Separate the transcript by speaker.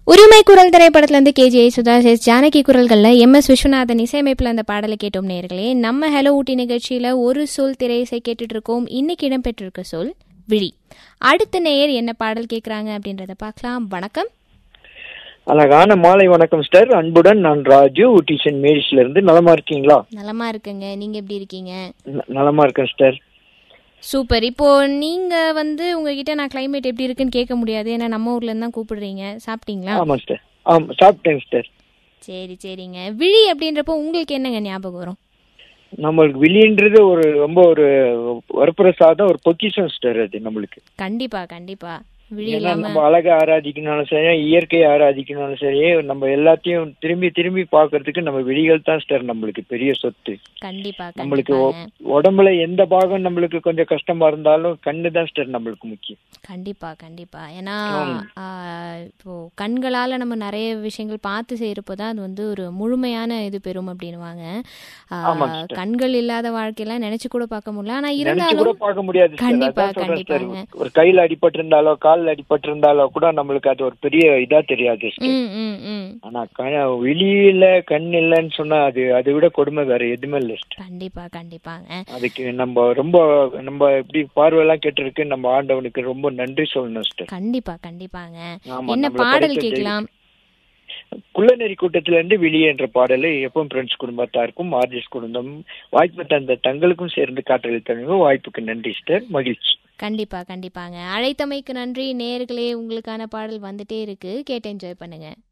Speaker 1: உரிமை குரல் திரைப்படத்துல இருந்து கேஜி சுதாஸ் எஸ் ஜானகி குரல்கள்ல எம் எஸ் விஸ்வநாதன் இசையமைப்புல அந்த பாடலை கேட்டோம் நேர்களே நம்ம ஹலோ ஊட்டி நிகழ்ச்சியில ஒரு சொல் திரையிசை கேட்டுட்டு இருக்கோம் இன்னைக்கு இடம்பெற்றிருக்க சொல் விழி அடுத்த நேயர் என்ன பாடல் கேக்குறாங்க அப்படின்றத பார்க்கலாம் வணக்கம்
Speaker 2: அழகான மாலை வணக்கம் சார் அன்புடன் நான் ராஜு ஊட்டி சென்ட் மேரிஸ்ல இருந்து நலமா இருக்கீங்களா
Speaker 1: நலமா இருக்குங்க நீங்க எப்படி இருக்கீங்க
Speaker 2: ந- நலமா இருக்கேன் சார்
Speaker 1: சூப்பர் இப்போ நீங்க வந்து உங்ககிட்ட நான் கிளைமேட் எப்படி இருக்குன்னு கேட்க முடியாது ஏன்னா நம்ம ஊர்ல இருந்து தான் கூப்பிடுறீங்க சாப்பிட்டீங்களா
Speaker 2: ஆமா சார் ஆமா சாப்பிட்டேன் சார்
Speaker 1: சரி சரிங்க விழி அப்படின்றப்போ உங்களுக்கு என்னங்க ஞாபகம் வரும்
Speaker 2: நம்மளுக்கு வெளியன்றது ஒரு ரொம்ப ஒரு வரப்பிரசாதம் ஒரு பொக்கிஷம் சார் அது நம்மளுக்கு
Speaker 1: கண்டிப்பா கண்டிப்பா விழி
Speaker 2: ஏன்னா
Speaker 1: இல்லாம
Speaker 2: நம்ம அழகை ஆராதிக்கணும்னாலும் சரி இயற்கையை ஆராதிக்கணும்னாலும் சரி நம்ம எல்லாத்தையும் திரும்பி திரும்பி பார்க்கிறதுக்கு நம்ம விழிகள் தான் சார் நம்மளுக்கு பெரிய சொத்து
Speaker 1: கண்டிப்பா
Speaker 2: நம்மளுக்கு
Speaker 1: கண்டிப்பாங்க
Speaker 2: ஒ- உடம்புல எந்த பாகம் நம்மளுக்கு கொஞ்சம் கஷ்டமா இருந்தாலும் கண்ணு தான் சார் நம்மளுக்கு முக்கியம்
Speaker 1: கண்டிப்பா கண்டிப்பா ஏன்னா
Speaker 2: ஆமா.
Speaker 1: ஆ, இப்போ கண்களால நம்ம நிறைய விஷயங்கள் பார்த்து செய்யறப்போ தான் அது வந்து ஒரு முழுமையான இது பெறும் அப்படின்னுவாங்க ஆ,
Speaker 2: ஆமாங்க sister.
Speaker 1: கண்கள் இல்லாத வாழ்க்கையெல்லாம் நினைச்சு கூட பார்க்க முடியல ஆனா
Speaker 2: நினைச்சு கூட
Speaker 1: இருந்தாலும்
Speaker 2: பார்க்க முடியாது சார்.
Speaker 1: கண்டிப்பா,
Speaker 2: அதான் சொல்றேன் சார்.
Speaker 1: கண்டிப்பாங்க.
Speaker 2: ஒரு கையில அடிபட்டு இருந்தாலோ கால்ல அடிபட்டு இருந்தாலோ கூட நம்மளுக்கு அது ஒரு பெரிய இதா தெரியாது சார்.
Speaker 1: ம் ம் ம்
Speaker 2: ஆனா க- வெளியில கண் இல்லைன்னு சொன்னா அது அதை விட கொடுமை வேற எதுவுமே இல்லை சார்.
Speaker 1: கண்டிப்பா கண்டிப்பாங்க
Speaker 2: அதுக்கு நம்ம ரொம்ப நம்ம எப்படி பார்வையெல்லாம் கேட்டிருக்கு நம்ம ஆண்டவனுக்கு ரொம்ப நன்றி சொல்லணும் சார்
Speaker 1: கண்டிப்பா கண்டிப்பாங்க
Speaker 2: ஆமா,
Speaker 1: என்ன
Speaker 2: நம்மள
Speaker 1: பாடல்
Speaker 2: படைத்த
Speaker 1: கேட்கலாம்
Speaker 2: குள்ளநெறி கூட்டத்துல இருந்து வெளியே என்ற பாடலை எப்பவும் ஃப்ரெண்ட்ஸ் குடும்பத்தாருக்கும் ஆர்ஜிஎஸ் குடும்பம் வாய்ப்பு தந்த தங்களுக்கும் சேர்ந்து காற்றளித்தவங்க வாய்ப்புக்கு நன்றி சார் மகிழ்ச்சி
Speaker 1: கண்டிப்பா கண்டிப்பாங்க அழைத்தமைக்கு நன்றி நேர்களே உங்களுக்கான பாடல் வந்துட்டே இருக்கு கேட்டு என்ஜாய் பண்ணுங்க